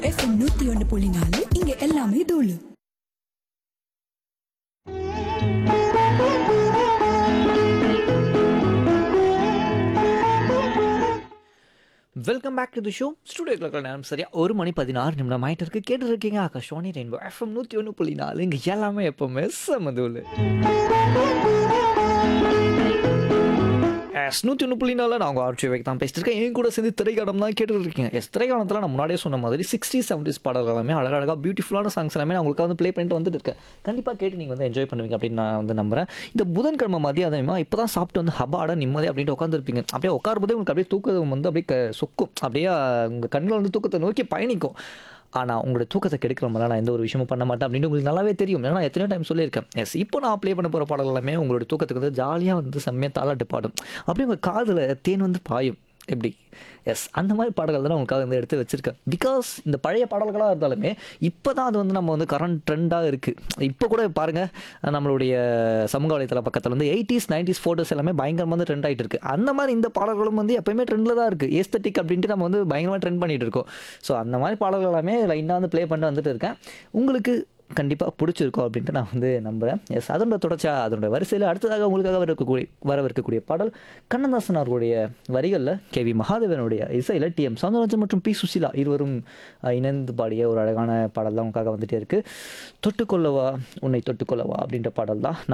FM நூத்தி ஒன்னு புள்ளி நாலு இங்க எல்லாமே தூளு welcome back to the show ஸ்டூடியோக்கில் நேரம் சரியா ஒரு மணி பதினாறு நிமிடம் ஆயிட்டு இருக்கு கேட்டு இருக்கீங்க ஆகாஷ் ரெயின்போ எஃப்எம் நூற்றி ஒன்று புள்ளி நாலு இங்கே எல்லாமே எப்போவுமே செமதூள் எஸ் நூற்றி ஒன்று புள்ளி நாலில் நான் உங்கள் ஆர்ச்சி வைக்க தான் பேசிட்டு இருக்கேன் என் கூட சேர்ந்து திரைக்காலம் தான் கேட்டு இருக்கீங்க எஸ் திரைக்காலத்தில் நான் முன்னாடியே சொன்ன மாதிரி சிக்ஸ்டி செவன்டிஸ் பாடல்கள் எல்லாமே அழகழகாக பியூட்டிஃபுல்லான சாங்ஸ் எல்லாமே நான் உங்களுக்கு வந்து ப்ளே பண்ணிட்டு வந்துட்டு இருக்கேன் கண்டிப்பாக கேட்டு நீங்கள் வந்து என்ஜாய் பண்ணுவீங்க அப்படின்னு நான் வந்து நம்புறேன் இந்த புதன்கிழமை மதியம் இப்போ தான் சாப்பிட்டு வந்து ஹபாட நிம்மதி அப்படின்ட்டு உட்காந்துருப்பீங்க அப்படியே உட்காரும்போதே உங்களுக்கு அப்படியே தூக்கம் வந்து அப்படியே க- சொக்கும் அப்படியே உங்கள் கண்ணில் வந்து தூக்கத்தை நோக்கி பயணிக்கும் ஆனால் உங்களோட தூக்கத்தை கெடுக்கிற மாதிரி நான் எந்த ஒரு விஷயமும் பண்ண மாட்டேன் அப்படின்னு உங்களுக்கு நல்லாவே தெரியும் ஏன்னா நான் எத்தனையோ டைம் சொல்லியிருக்கேன் எஸ் இப்போ நான் ப்ளே பண்ண போகிற பாடல் எல்லாமே உங்களோட தூக்கத்துக்கு வந்து ஜாலியாக வந்து செம்மையாக தாளாட்டு பாடும் அப்படியே உங்கள் காதில் தேன் வந்து பாயும் எப்படி எஸ் அந்த மாதிரி பாடல்கள் தான் உங்களுக்காக வந்து எடுத்து வச்சிருக்கேன் பிகாஸ் இந்த பழைய பாடல்களாக இருந்தாலுமே இப்போ தான் அது வந்து நம்ம வந்து கரண்ட் ட்ரெண்டாக இருக்குது இப்போ கூட பாருங்கள் நம்மளுடைய சமூக வலைத்தள பக்கத்தில் வந்து எயிட்டிஸ் நைன்டிஸ் ஃபோட்டோஸ் எல்லாமே பயங்கரமாக வந்து ட்ரெண்ட் ஆகிட்டு இருக்கு அந்த மாதிரி இந்த பாடல்களும் வந்து எப்பயுமே ட்ரெண்டில் தான் இருக்குது ஏஸ்தட்டிக் அப்படின்ட்டு நம்ம வந்து பயங்கரமாக ட்ரெண்ட் பண்ணிட்டு இருக்கோம் ஸோ அந்த மாதிரி பாடல்கள் எல்லாமே லைனாக வந்து ப்ளே பண்ணிட்டு வந்துட்டு இருக்கேன் உங்களுக்கு கண்டிப்பாக பிடிச்சிருக்கும் அப்படின்ட்டு நான் வந்து நம்புகிறேன் எஸ் அதனோட தொடர்ச்சியாக அதனோட வரிசையில் அடுத்ததாக உங்களுக்காக வரக்கூடிய வரவிருக்கக்கூடிய பாடல் கண்ணதாசன் அவர்களுடைய வரிகளில் கே வி மகாதேவனுடைய இசையில் டி எம் சௌந்தரராஜன் மற்றும் பி சுசிலா இருவரும் அஹ், இணைந்து பாடிய ஒரு அழகான பாடல் தான் உங்களுக்காக வந்துட்டே இருக்குது தொட்டுக்கொள்ளவா உன்னை தொட்டுக்கொள்ளவா அப்படின்ற பாடல் தான்